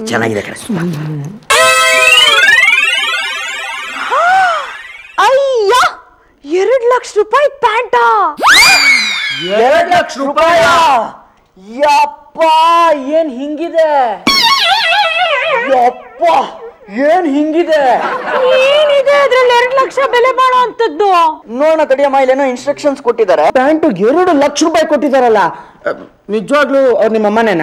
ಚೆನ್ನಾಗಿದೆ ಕಣೆ ಅಯ್ಯ ಎರಡ್ ಲಕ್ಷ ರೂಪಾಯಿ ಪ್ಯಾಂಟಾ ಎರಡ್ ಲಕ್ಷ ರೂಪಾಯ ಯಪ್ಪ ಏನ್ ಹಿಂಗಿದೆ ಯಪ್ಪ ಏನ್ ಹಿಂಗಿದೆ ಏನಿದೆ ಅದ್ರಲ್ಲಿ ಎರಡ್ ಲಕ್ಷ ಬೆಲೆ ಬಾಳೋ ಅಂತದ್ದು ನೋಡೋಣ ತಡಿಯಮ್ಮ ಇಲ್ಲೇನೋ ಇನ್ಸ್ಟ್ರಕ್ಷನ್ಸ್ ಕೊಟ್ಟಿದ್ದಾರೆ ಪ್ಯಾಂಟು ಎರಡು ಲಕ್ಷ ರೂಪಾಯಿ ಕೊಟ್ಟಿದ್ದಾರಲ್ಲ ಅಹ್, ನಿಜವಾಗ್ಲೂ ಅವ್ರು ನಿಮ್ಮ ಅಮ್ಮನೇನಾ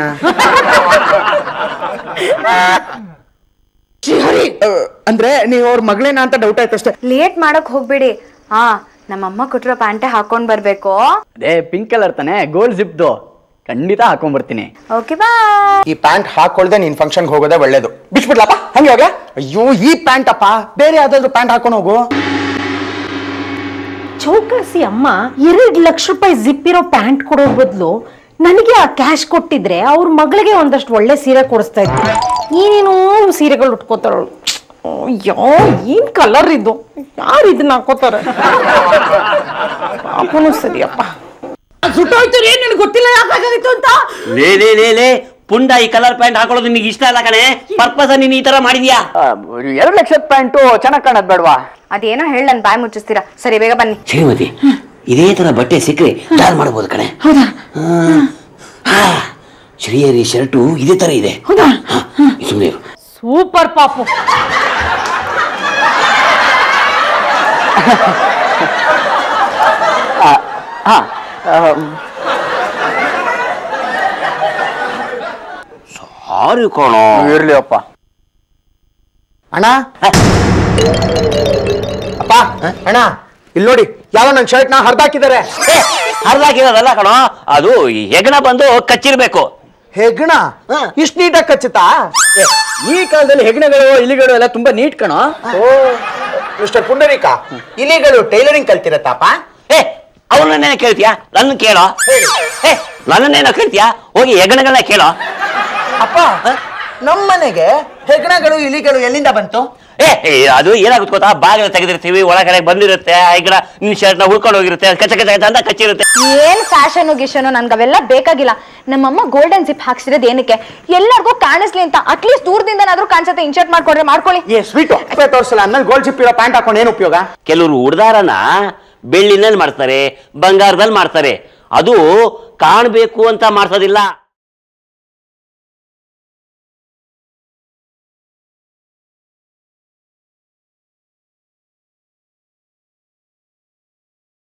ಶ್ರೀಹರಿ ಅಹ್, ಅಂದ್ರೆ ನೀವು ಅವ್ರ ಮಗಳೇನಾ ಅಂತ ಡೌಟ್ ಆಯ್ತು ಅಷ್ಟೇ ಲೇಟ್ ಮಾಡಕ್ ಹೋಗ್ಬೇಡಿ ಹಾ ನಮ್ಮಮ್ಮ ಕೊಟ್ಟಿರೋ ಪ್ಯಾಂಟೆ ಹಾಕೊಂಡ್ ಬರ್ಬೇಕು ಅದೇ ಪಿಂಕ್ ಕಲರ್ ತಾನೆ ಗೋಲ್ಡ್ ಜಿಪ್ದು ಖಂಡಿತ ಹಾಕೊಂಡ್ಬರ್ತೀನಿ ಓಕೆ ಬಾಯ್ ಈ ಪ್ಯಾಂಟ್ ಹಾಕೊಳ್ದೆ ನೀನ್ ಫಂಕ್ಷನ್ಗೆ ಹೋಗೋದೇ ಒಳ್ಳೇದು ಬಿಟ್ಬಿಡ್ಲಪ್ಪ ಹಂಗೆ ಹೋಗ ಅಯ್ಯೋ ಈ ಪ್ಯಾಂಟ್ ಅಪ್ಪ ಬೇರೆ ಯಾವ್ದಾದ್ರು ಪ್ಯಾಂಟ್ ಹಾಕೊಂಡು ಹೋಗು ಚೌಕಾಸಿ ಅಮ್ಮ ಎರಡ್ ಲಕ್ಷ ರೂಪಾಯಿ ಜಿಪ್ ಇರೋ ಪ್ಯಾಂಟ್ ಕೊಡೋ ಬದಲು ನನಗೆ ಆ ಕ್ಯಾಶ್ ಕೊಟ್ಟಿದ್ರೆ ಅವ್ರ ಮಗಳಿಗೆ ಒಂದಷ್ಟು ಒಳ್ಳೆ ಸೀರೆ ಕೊಡಿಸ್ತಾ ಇದ್ರು ಏನೇನೋ ಸೀರೆಗಳು ಉಟ್ಕೋತಾರಳು ಅಯ್ಯೋ ಏನ್ ಕಲರ್ ಇದು ಯಾರು ಇದನ್ನ ಹಾಕೋತಾರೆ ಪಾಪನು ಸರಿಯಪ್ಪ ಸುಟ್ಟೋಯ್ತು ರೀ ನಿನ್ಗೆ ಗೊತ್ತಿಲ್ಲ ಯಾಕಾಗಿತ್ತು ಅಂತ ಲೇ ಲೇ ಲೇ ಲೇ ಪುಂಡ ಈ ಕಲರ್ ಪ್ಯಾಂಟ್ ಹಾಕೊಳ್ಳೋದು ನಿನಗೆ ಇಷ್ಟ ಅಲ್ಲ ಕಣೆ ಪರ್ಪಸ್ ನೀನ್ ಈ ತರ ಮಾಡಿದ್ಯಾ ಎರಡು ಲಕ್ಷದ ಪ್ಯಾಂಟು ಚೆನ್ನಾಗಿ ಕಾಣೋದು ಬೇಡವಾ ಅದೇನೋ ಹೇಳಿ ನನ್ ಬಾಯ್ ಮುಚ್ಚಿಸ್ತೀರಾ ಸರಿ ಬೇಗ ಬನ್ನಿ ಶ್ರೀಮತಿ ಇದೇ ತರ ಬಟ್ಟೆ ಸಿಕ್ಕರೆ ದಾರ್ ಮಾಡ್ಬೋದು ಕಣೆ ಹಾ. ಶ್ರೀಹರಿ ಶರ್ಟು ಇದೇ ತರ ಇದೆ ಸುಮ್ಮನೆ ಸೂಪರ್ ಪಾಪು ಹಾ ಸಾರಿ ಕಣೋ ಇರ್ಲಿ ಅಪ್ಪ ಅಣ್ಣ ಅಪ್ಪ ಅಣ್ಣ ಇಲ್ಲಿ ನೋಡಿ ಯಾವ ನನ್ನ ಶರ್ಟ್ ನ ಹರಿದಾಕಿದ್ದಾರೆ ಹರಿದಾಕಿರೋದಲ್ಲ ಕಣೋ ಅದು ಈ ಹೆಗಣ ಬಂದು ಕಚ್ಚಿರ್ಬೇಕು ಹೆಗ್ಣ ಇಷ್ಟು ನೀಟಾಗಿ ಕಚ್ಚುತ್ತಾ ಈ ಕಾಲದಲ್ಲಿ ಹೆಗ್ಣಗಳು ಇಲಿಗಳು ಎಲ್ಲ ತುಂಬಾ ನೀಟ್ ಕಣೋ ಓ ಮಿಸ್ಟರ್ ಪುಂಡರೀಕ ಇಲಿಗಳು ಟೈಲರಿಂಗ್ ಕಲ್ತಿರತ್ತಪ್ಪ ಏ ಅವನನ್ನೇನ ಕೇಳ್ತೀಯಾ ನನ್ನ ಕೇಳೋ ಏ ನನ್ನನ್ನೇನೋ ಕೇಳ್ತೀಯಾ ಹೋಗಿ ಹೆಗಣಗಳನ್ನ ಕೇಳೋ ಅಪ್ಪ ನಮ್ಮನೆಗೆ ಹೆಗ್ಣಗಳು ಇಲಿಗಳು ಎಲ್ಲಿಂದ ಬಂತು ಏ ಏ, ಅದು ಏನಾಗುತ್ತೆ ಗೊತ್ತಾ ಬಾಗಿಲು ತೆಗೆದಿರ್ತೀವಿ ಒಳಗಡೆ ಬಂದಿರುತ್ತೆ ಹೆಗಣ ನಿನ್ ಶರ್ಟ್ ನ ಹುಡ್ಕೊಂಡು ಹೋಗಿರುತ್ತೆ ಕಚ್ಚ ಕಚ್ಚ ಕಚ್ಚ ಅಂತ ಕಚ್ಚಿರುತ್ತೆ ಏನ್ ಫ್ಯಾಷನ್ ಗಿಶನು ನನ್ಗೆ ಅವೆಲ್ಲ ಬೇಕಾಗಿಲ್ಲ ನಮ್ಮಮ್ಮ ಗೋಲ್ಡನ್ ಜಿಪ್ ಹಾಕ್ಸಿರೋದು ಏನಕ್ಕೆ ಎಲ್ಲರಿಗೂ ಕಾಣಿಸ್ಲಿ ಅಂತ ಅಟ್ಲೀಸ್ಟ್ ದೂರದಿಂದನಾದ್ರೂ ಕಾಣಿಸುತ್ತೆ ಇನ್ಶರ್ಟ್ ಮಾಡ್ಕೊಡ್ರೆ ಮಾಡ್ಕೊಳ್ಳಿ ಏ ಸ್ವೀಟು ತೋರಿಸಲ್ಲ ಆಮೇಲೆ ಗೋಲ್ಡ್ ಚಿಪ್ ಇರೋ ಪ್ಯಾಂಟ್ ಹಾಕೊಂಡು ಏನು ಉಪಯೋಗ ಕೆಲವರು ಉಡ್ದಾರನ ಬೆಳ್ಳಿನಲ್ಲಿ ಮಾಡ್ತಾರೆ ಬಂಗಾರದಲ್ಲಿ ಮಾಡ್ತಾರೆ ಅದು ಕಾಣಬೇಕು ಅಂತ ಮಾಡ್ಸೋದಿಲ್ಲ